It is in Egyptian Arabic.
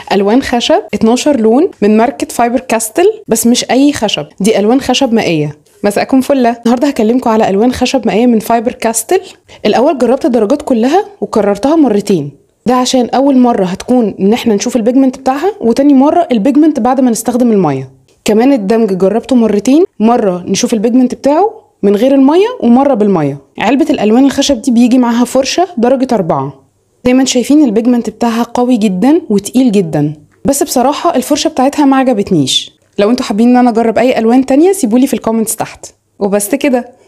الوان خشب 12 لون من ماركه فايبر كاستل بس مش اي خشب دي الوان خشب مائيه مساءكم فله النهارده هكلمكم على الوان خشب مائيه من فايبر كاستل الاول جربت الدرجات كلها وكررتها مرتين ده عشان اول مره هتكون ان احنا نشوف البيجمنت بتاعها وتاني مره البيجمنت بعد ما نستخدم الميه كمان الدمج جربته مرتين مره نشوف البيجمنت بتاعه من غير الميه ومره بالميه علبه الالوان الخشب دي بيجي معاها فرشه درجه أربعة زي ما انتم شايفين البيجمنت بتاعها قوي جدا وتقيل جدا بس بصراحه الفرشه بتاعتها ما عجبتنيش لو انتوا حابين ان انا اجرب اي الوان تانية سيبولي في الكومنتس تحت وبس كده